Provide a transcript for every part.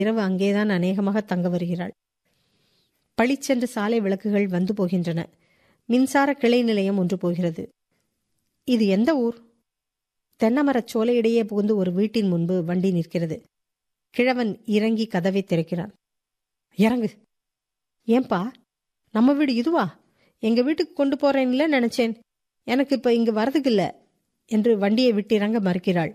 இரவு அங்கேதான் அநேகமாக தங்க வருகிறாள் பளிச்சென்று சாலை விளக்குகள் வந்து போகின்றன மின்சார கிளை நிலையம் ஒன்று போகிறது இது எந்த ஊர் தென்னமரச் சோலையிடையே புகுந்து ஒரு வீட்டின் முன்பு வண்டி நிற்கிறது கிழவன் இறங்கி கதவை திறக்கிறான் இறங்கு ஏன்பா நம்ம வீடு இதுவா எங்க வீட்டுக்கு கொண்டு போறேன்ல நினைச்சேன் எனக்கு இப்ப இங்கு வரதுக்கு இல்ல என்று வண்டியை விட்டு இறங்க மறுக்கிறாள்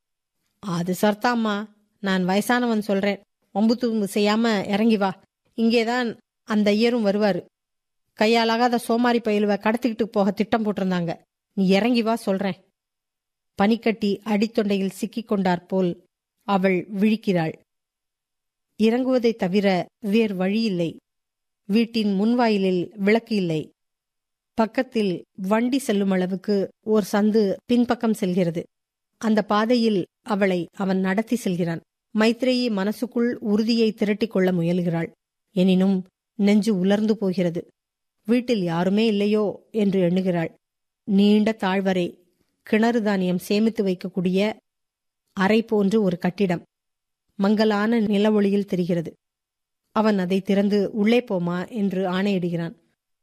அது சர்த்தாம்மா நான் வயசானவன் சொல்றேன் ஒம்பு தும்பு செய்யாம இறங்கி வா இங்கேதான் அந்த ஐயரும் வருவாரு கையாலாகாத சோமாரி பயிலுவ கடத்திக்கிட்டு போக திட்டம் போட்டிருந்தாங்க நீ இறங்கி வா சொல்றேன் பனிக்கட்டி அடித்தொண்டையில் சிக்கிக் கொண்டாற் போல் அவள் விழிக்கிறாள் இறங்குவதைத் தவிர வேறு வழியில்லை வீட்டின் முன்வாயிலில் விளக்கு இல்லை பக்கத்தில் வண்டி செல்லும் அளவுக்கு ஓர் சந்து பின்பக்கம் செல்கிறது அந்த பாதையில் அவளை அவன் நடத்தி செல்கிறான் மைத்ரேயி மனசுக்குள் உறுதியை திரட்டிக் கொள்ள முயல்கிறாள் எனினும் நெஞ்சு உலர்ந்து போகிறது வீட்டில் யாருமே இல்லையோ என்று எண்ணுகிறாள் நீண்ட தாழ்வரை கிணறு தானியம் சேமித்து வைக்கக்கூடிய அறை போன்று ஒரு கட்டிடம் மங்கலான நிலவொளியில் தெரிகிறது அவன் அதை திறந்து உள்ளே போமா என்று ஆணையிடுகிறான்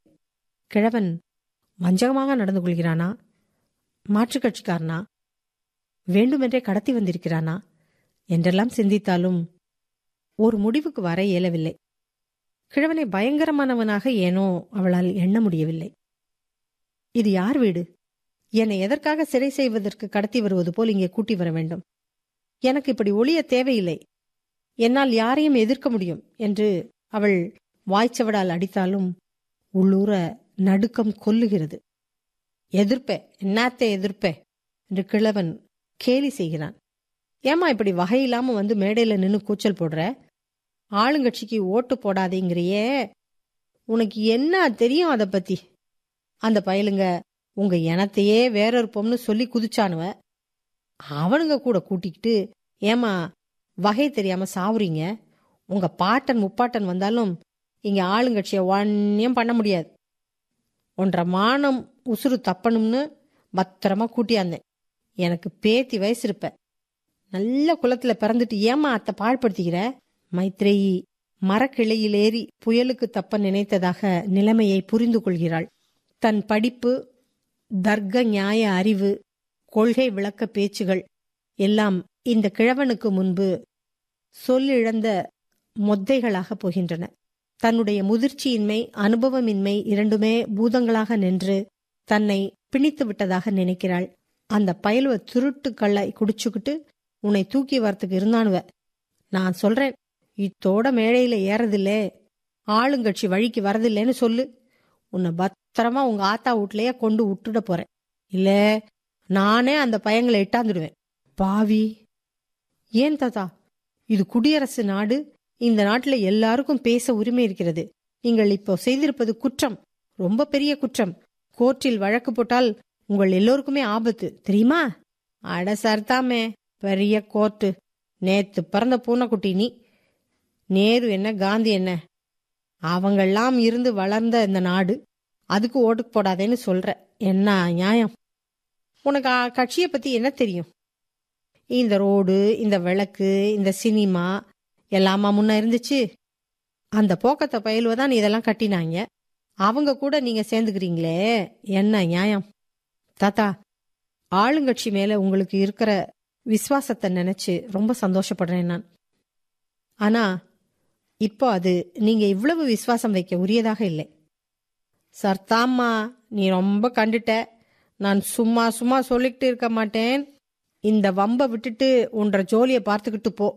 கிழவன் வஞ்சகமாக நடந்து கொள்கிறானா மாற்றுக் கட்சிக்காரனா வேண்டுமென்றே கடத்தி வந்திருக்கிறானா என்றெல்லாம் சிந்தித்தாலும் ஒரு முடிவுக்கு வர இயலவில்லை கிழவனை பயங்கரமானவனாக ஏனோ அவளால் எண்ண முடியவில்லை இது யார் வீடு என்னை எதற்காக சிறை செய்வதற்கு கடத்தி வருவது போல் இங்கே கூட்டி வர வேண்டும் எனக்கு இப்படி ஒளிய தேவையில்லை என்னால் யாரையும் எதிர்க்க முடியும் என்று அவள் வாய்ச்சவடால் அடித்தாலும் உள்ளூர நடுக்கம் கொல்லுகிறது எதிர்ப்பே என்னாத்தே எதிர்ப்பே என்று கிழவன் கேலி செய்கிறான் ஏமா இப்படி வகையில்லாம வந்து மேடையில நின்னு கூச்சல் போடுற ஆளுங்கட்சிக்கு ஓட்டு போடாதேங்கிறியே உனக்கு என்ன தெரியும் அதை பத்தி அந்த பயலுங்க உங்க இனத்தையே வேற இருப்போம்னு சொல்லி குதிச்சானுவ அவனுங்க கூட கூட்டிக்கிட்டு ஏமா வகை தெரியாம சாவுறீங்க உங்க பாட்டன் முப்பாட்டன் வந்தாலும் இங்க ஆளுங்கட்சியை ஒன்னியம் பண்ண முடியாது ஒன்றரை மானம் உசுறு தப்பணும்னு பத்திரமா கூட்டியாந்தேன் எனக்கு பேத்தி வயசு இருப்ப நல்ல குளத்துல பிறந்துட்டு ஏமா அத்தை பாழ்படுத்திக்கிற மைத்ரேயி மரக்கிளையில் ஏறி புயலுக்கு தப்ப நினைத்ததாக நிலைமையை புரிந்து கொள்கிறாள் தன் படிப்பு தர்க்க நியாய அறிவு கொள்கை விளக்க பேச்சுகள் எல்லாம் இந்த கிழவனுக்கு முன்பு சொல்லிழந்த மொத்தைகளாக போகின்றன தன்னுடைய முதிர்ச்சியின்மை அனுபவமின்மை இரண்டுமே பூதங்களாக நின்று தன்னை பிணித்து விட்டதாக நினைக்கிறாள் அந்த பயலுவ திருட்டு கள்ளை குடிச்சுக்கிட்டு உன்னை தூக்கி வரத்துக்கு இருந்தானுவ நான் சொல்றேன் இத்தோட மேடையில ஏறதில்லே ஆளுங்கட்சி வழிக்கு வரதில்லைன்னு சொல்லு உன்னை பத்திரமா உங்க ஆத்தா வீட்லயே கொண்டு விட்டுட போறேன் இல்ல நானே அந்த பையங்களை இட்டாந்துடுவேன் பாவி ஏன் தாத்தா இது குடியரசு நாடு இந்த நாட்டுல எல்லாருக்கும் பேச உரிமை இருக்கிறது நீங்கள் இப்போ செய்திருப்பது குற்றம் ரொம்ப பெரிய குற்றம் கோர்ட்டில் வழக்கு போட்டால் உங்கள் எல்லோருக்குமே ஆபத்து தெரியுமா அட சர்தாமே பெரிய கோர்ட்டு நேத்து பிறந்த பூனைக்குட்டி நீ நேரு என்ன காந்தி என்ன அவங்கெல்லாம் இருந்து வளர்ந்த இந்த நாடு அதுக்கு ஓட்டு போடாதேன்னு சொல்ற என்ன நியாயம் உனக்கு ஆ- கட்சியை பத்தி என்ன தெரியும் இந்த ரோடு இந்த விளக்கு இந்த சினிமா எல்லாமா முன்ன இருந்துச்சு அந்த போக்கத்தை பயிலுவ தான் இதெல்லாம் கட்டினாங்க அவங்க கூட நீங்க சேர்ந்துக்கிறீங்களே என்ன நியாயம் தாத்தா ஆளுங்கட்சி மேல உங்களுக்கு இருக்கிற விசுவாசத்தை நினைச்சு ரொம்ப சந்தோஷப்படுறேன் நான் ஆனா இப்போ அது நீங்க இவ்வளவு விசுவாசம் வைக்க உரியதாக இல்லை சர்தாம்மா நீ ரொம்ப கண்டுட்ட நான் சும்மா சும்மா சொல்லிக்கிட்டு இருக்க மாட்டேன் இந்த வம்ப விட்டுட்டு உன்ற ஜோலியை பார்த்துக்கிட்டு போ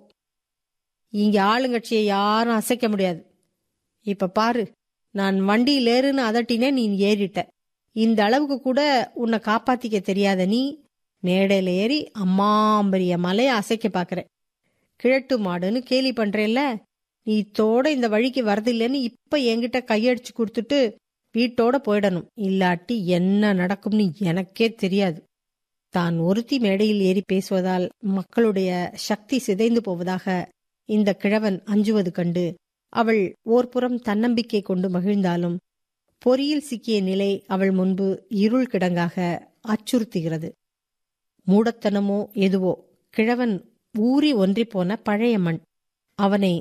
இங்க ஆளுங்கட்சியை யாரும் அசைக்க முடியாது இப்ப பாரு நான் வண்டியில் ஏறுன்னு அதட்டினே நீ ஏறிட்ட இந்த அளவுக்கு கூட உன்னை காப்பாத்திக்க தெரியாத நீ மேடையில ஏறி அம்மாம்பரிய மலையை அசைக்க பாக்குற கிழட்டு மாடுன்னு கேலி பண்றேல்ல நீ இத்தோட இந்த வழிக்கு வரதில்லைன்னு இப்ப என்கிட்ட கையடிச்சு கொடுத்துட்டு வீட்டோட போயிடணும் இல்லாட்டி என்ன நடக்கும்னு எனக்கே தெரியாது தான் ஒருத்தி மேடையில் ஏறி பேசுவதால் மக்களுடைய சக்தி சிதைந்து போவதாக இந்த கிழவன் அஞ்சுவது கண்டு அவள் ஓர்புறம் தன்னம்பிக்கை கொண்டு மகிழ்ந்தாலும் பொறியில் சிக்கிய நிலை அவள் முன்பு இருள் கிடங்காக அச்சுறுத்துகிறது மூடத்தனமோ எதுவோ கிழவன் ஊறி ஒன்றிப்போன பழைய மண் அவனை